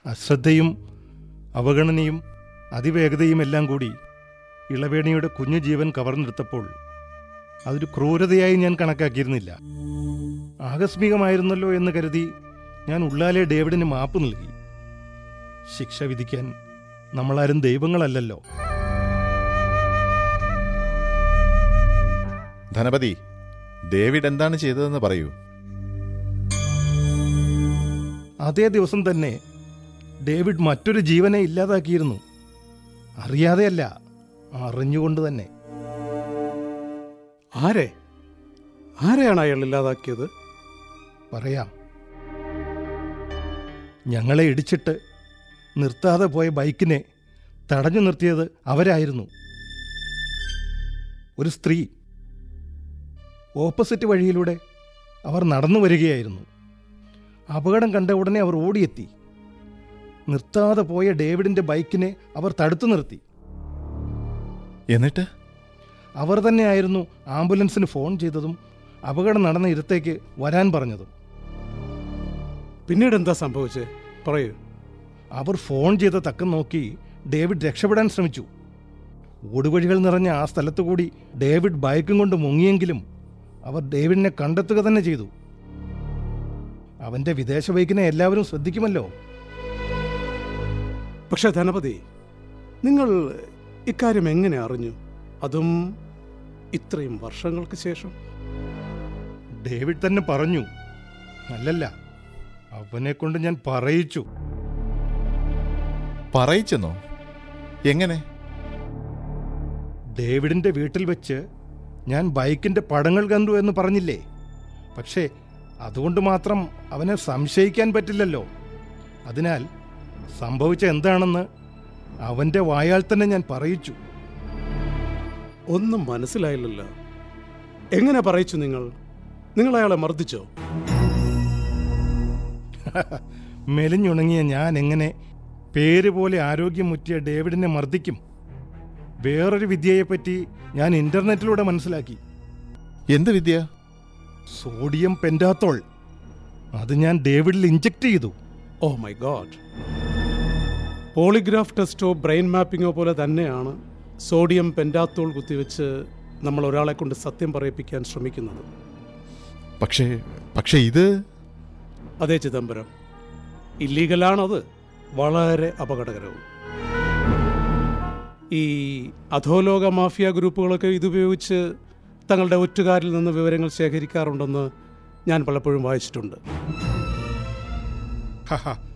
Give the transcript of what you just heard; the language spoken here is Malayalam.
അശ്രദ്ധയും അവഗണനയും അതിവേഗതയും എല്ലാം കൂടി ഇളവേണിയുടെ കുഞ്ഞു ജീവൻ കവർന്നെടുത്തപ്പോൾ അതൊരു ക്രൂരതയായി ഞാൻ കണക്കാക്കിയിരുന്നില്ല ആകസ്മികമായിരുന്നല്ലോ എന്ന് കരുതി ഞാൻ ഉള്ളാലെ ഡേവിഡിന് മാപ്പ് നൽകി ശിക്ഷ വിധിക്കാൻ നമ്മളാരും ദൈവങ്ങളല്ലല്ലോ ധനപതി ഡേവിഡ് എന്താണ് ചെയ്തതെന്ന് പറയൂ അതേ ദിവസം തന്നെ ഡേവിഡ് മറ്റൊരു ജീവനെ ഇല്ലാതാക്കിയിരുന്നു അറിയാതെയല്ല അറിഞ്ഞുകൊണ്ട് തന്നെ ആരെ ആരെയാണ് അയാൾ ഇല്ലാതാക്കിയത് പറയാം ഞങ്ങളെ ഇടിച്ചിട്ട് നിർത്താതെ പോയ ബൈക്കിനെ തടഞ്ഞു നിർത്തിയത് അവരായിരുന്നു ഒരു സ്ത്രീ ഓപ്പോസിറ്റ് വഴിയിലൂടെ അവർ നടന്നു വരികയായിരുന്നു അപകടം കണ്ട ഉടനെ അവർ ഓടിയെത്തി നിർത്താതെ പോയ ഡേവിഡിന്റെ ബൈക്കിനെ അവർ തടുത്തു നിർത്തി എന്നിട്ട് അവർ തന്നെയായിരുന്നു ആംബുലൻസിന് ഫോൺ ചെയ്തതും അപകടം നടന്ന ഇടത്തേക്ക് വരാൻ പറഞ്ഞതും പിന്നീട് എന്താ സംഭവിച്ചേ പറയൂ അവർ ഫോൺ ചെയ്ത തക്കം നോക്കി ഡേവിഡ് രക്ഷപ്പെടാൻ ശ്രമിച്ചു ഓടുവഴികൾ നിറഞ്ഞ ആ സ്ഥലത്തു കൂടി ഡേവിഡ് ബൈക്കും കൊണ്ട് മുങ്ങിയെങ്കിലും അവർ ഡേവിഡിനെ കണ്ടെത്തുക തന്നെ ചെയ്തു അവന്റെ വിദേശ ബൈക്കിനെ എല്ലാവരും ശ്രദ്ധിക്കുമല്ലോ പക്ഷെ ധനപതി നിങ്ങൾ ഇക്കാര്യം എങ്ങനെ അറിഞ്ഞു അതും ഇത്രയും വർഷങ്ങൾക്ക് ശേഷം ഡേവിഡ് തന്നെ പറഞ്ഞു അല്ലല്ല അവനെ കൊണ്ട് ഞാൻ പറയിച്ചു പറയിച്ചെന്നോ എങ്ങനെ ഡേവിഡിന്റെ വീട്ടിൽ വെച്ച് ഞാൻ ബൈക്കിന്റെ പടങ്ങൾ കണ്ടു എന്ന് പറഞ്ഞില്ലേ പക്ഷേ അതുകൊണ്ട് മാത്രം അവനെ സംശയിക്കാൻ പറ്റില്ലല്ലോ അതിനാൽ സംഭവിച്ച എന്താണെന്ന് അവന്റെ വായാൽ തന്നെ ഞാൻ പറയിച്ചു ഒന്നും മനസ്സിലായില്ലല്ലോ എങ്ങനെ പറയിച്ചു നിങ്ങൾ നിങ്ങൾ അയാളെ മർദ്ദിച്ചോ മെലിഞ്ഞുണങ്ങിയ ഞാൻ എങ്ങനെ പേര് പോലെ ആരോഗ്യം മുറ്റിയ ഡേവിഡിനെ മർദ്ദിക്കും വേറൊരു വിദ്യയെപ്പറ്റി ഞാൻ ഇന്റർനെറ്റിലൂടെ മനസ്സിലാക്കി എന്ത് വിദ്യ സോഡിയം പെൻറ്റാത്തോൾ അത് ഞാൻ ഡേവിഡിൽ ഇഞ്ചക്ട് ചെയ്തു ഓ മൈ ഗോഡ് പോളിഗ്രാഫ് ടെസ്റ്റോ ബ്രെയിൻ മാപ്പിങ്ങോ പോലെ തന്നെയാണ് സോഡിയം പെൻറ്റാത്തോൾ കുത്തിവെച്ച് നമ്മൾ ഒരാളെ കൊണ്ട് സത്യം പറയിപ്പിക്കാൻ ശ്രമിക്കുന്നത് പക്ഷേ പക്ഷേ ഇത് അതേ ചിദംബരം ഇല്ലീഗലാണത് വളരെ അപകടകരവും ഈ അധോലോക മാഫിയ ഗ്രൂപ്പുകളൊക്കെ ഇതുപയോഗിച്ച് തങ്ങളുടെ ഒറ്റുകാരിൽ നിന്ന് വിവരങ്ങൾ ശേഖരിക്കാറുണ്ടെന്ന് ഞാൻ പലപ്പോഴും വായിച്ചിട്ടുണ്ട് ഹഹ